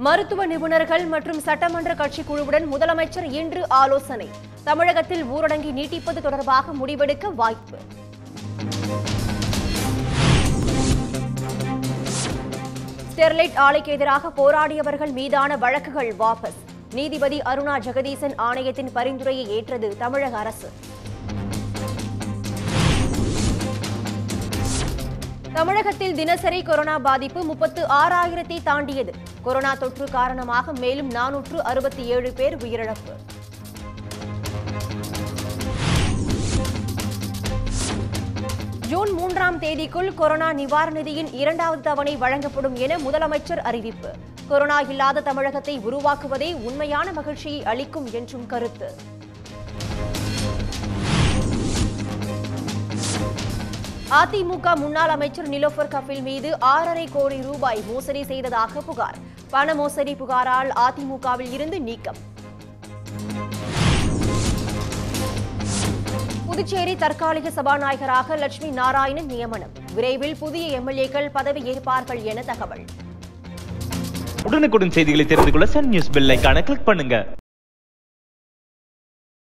மருத்துவ நிபுணர்கள் மற்றும் சட்டமன்ற கட்சி குழுவுடன் முதலமைச்சர் இன்று ஆலோசனை தமிழகத்தில் ஊரடங்கை நீட்டிப்பது தொடர்பாக முடிவெடுக்க வாய்ப்பு ஸ்டெர்லைட் ஆலைக்கு எதிராக போராடியவர்கள் மீதான வழக்குகள் வாபஸ் நீதிபதி அருணா ஜெகதீசன் ஆணையத்தின் பரிந்துரையை ஏற்றது தமிழக அரசு தமிழகத்தில் தினசரி கொரோனா பாதிப்பு முப்பத்து ஆறாயிரத்தை தாண்டியது கொரோனா தொற்று காரணமாக மேலும் நானூற்று அறுபத்தி ஏழு பேர் உயிரிழப்பு ஜூன் மூன்றாம் தேதிக்குள் கொரோனா நிவாரண நிதியின் இரண்டாவது தவணை வழங்கப்படும் என முதலமைச்சர் அறிவிப்பு கொரோனா இல்லாத தமிழகத்தை உருவாக்குவதே உண்மையான மகிழ்ச்சியை அளிக்கும் என்றும் கருத்து அதிமுக முன்னாள் அமைச்சர் நிலோஃபர் கபில் மீது ஆறரை கோடி ரூபாய் மோசடி செய்ததாக புகார் பண மோசடி புகாரால் அதிமுகவில் இருந்து நீக்கம் புதுச்சேரி தற்காலிக சபாநாயகராக லட்சுமி நாராயணன் நியமனம் விரைவில் புதிய எம்எல்ஏக்கள் பதவி ஏற்பார்கள் என தகவல் உடனுக்குடன் செய்திகளை தெரிந்து கொள்ள சன் நியூஸ் பெல் ஐகானை கிளிக் பண்ணுங்க